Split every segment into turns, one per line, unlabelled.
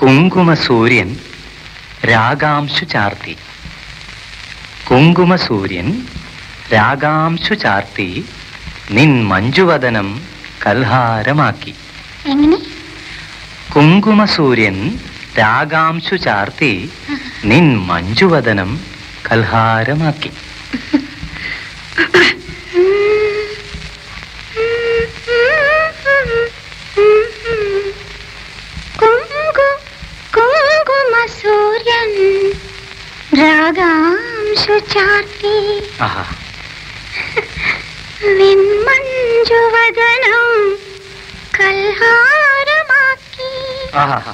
കുങ്കുമസൂര്യൻ രാഗാംശു ചാർത്തി കുങ്കുമസൂര്യൻ രാഗാംശു ചാർത്തി നിൻ മഞ്ജുവദനം കൽഹാരമാക്കി
എങ്ങനെ
കുങ്കുമസൂര്യൻ രാഗാംശു ചാർത്തി നിൻ മഞ്ജുവദനം കൽഹാരമാക്കി
കുങ്കു കുങ്കുമ സൂര്യൻ രാഗാംശു ചാർത്തി
ആഹാ
വിൺമഞ്ജുവദനം കൽഹാരമാക്കി
ആഹാ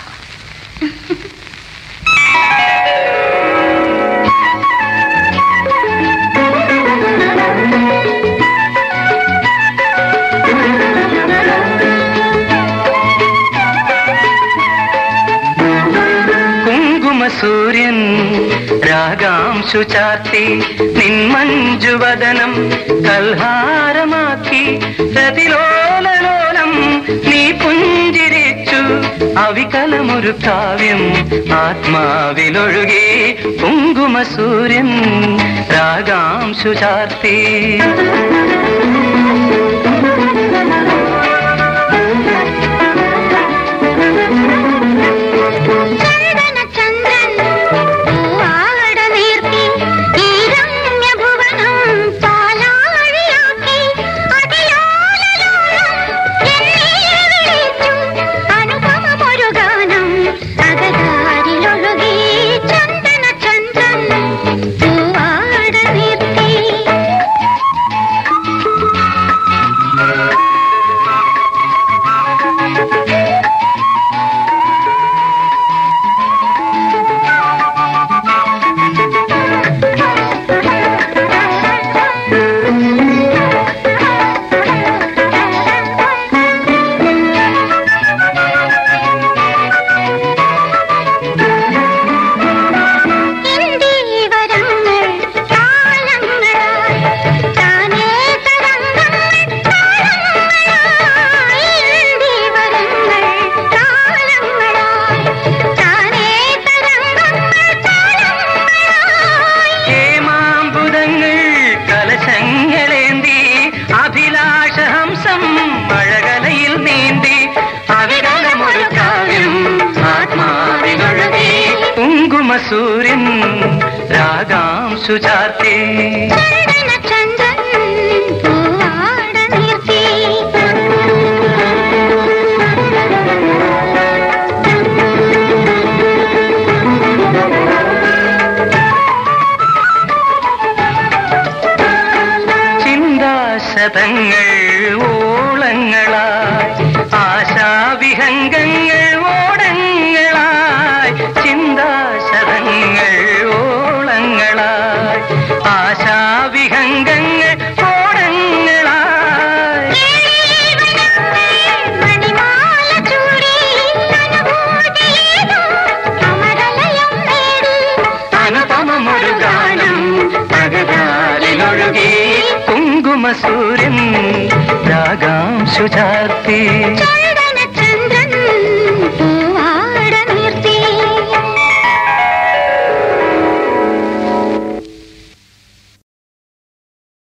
കുങ്കുമസൂര്യൻ രാഗാംശു ചാർത്തി നിൻ മഞ്ജുവദനം കൽഹാരമാക്കി പ്രതിലോലലോലം നീ പുഞ്ചിരിച്ചു അവികലമൊരു കാവ്യം ആത്മാവിലൊഴുകി കുങ്കുമസൂര്യൻ രാഗാംശു ചാർത്തി
ചന്ദന ചന്ദ്രൻ പൂവാട നീർത്തി ഈ രമ്യഭുവനം പാലാഴിയാക്കി അതിലോലലോലം എന്നെ വിളിച്ചു അനുപമമൊരു ഗാനം അകതാരിലൊഴുകി ചന്ദന ചന്ദ്രൻ പൂവാട നീർത്തി ഇന്ദീവരങ്ങൾ താളങ്ങളായി താനേ തരംഗങ്ങൾ താളങ്ങളായി ഇന്ദീവരങ്ങൾ താളങ്ങളായി താനേ തരംഗങ്ങൾ താളങ്ങളായി
ഹേമാമ്പുതങ്ങൾ കലശങ്ങളേന്തി അഭിലാഷഹംസം മഴകലയിൽ നീന്തി അവികലമൊരു കാവ്യം ആത്മാവിലൊഴുകി കുങ്കുമസൂര്യൻ രാഗാംശു ചാർത്തി
ചന്ദന ചന്ദ്രൻ പൂവാട നീർത്തി
ചിന്താശതങ്ങൾ ഓളങ്ങളായി ആശാവിഹംഗങ്ങൾ ഓടങ്ങളായി ചിന്താശതങ്ങൾ ഓളങ്ങളായി ആശാവിഹംഗങ്ങൾ ഓടങ്ങളായി
മണിമാല ചൂടി അനുഭൂതിയേതോ അമരലയം നേടി
അനുപമമൊരു ഗാനം പകതാരിലൊഴുകി കുങ്കുമസൂര്യൻ രാഗാംശു ചാർത്തി
ചന്ദന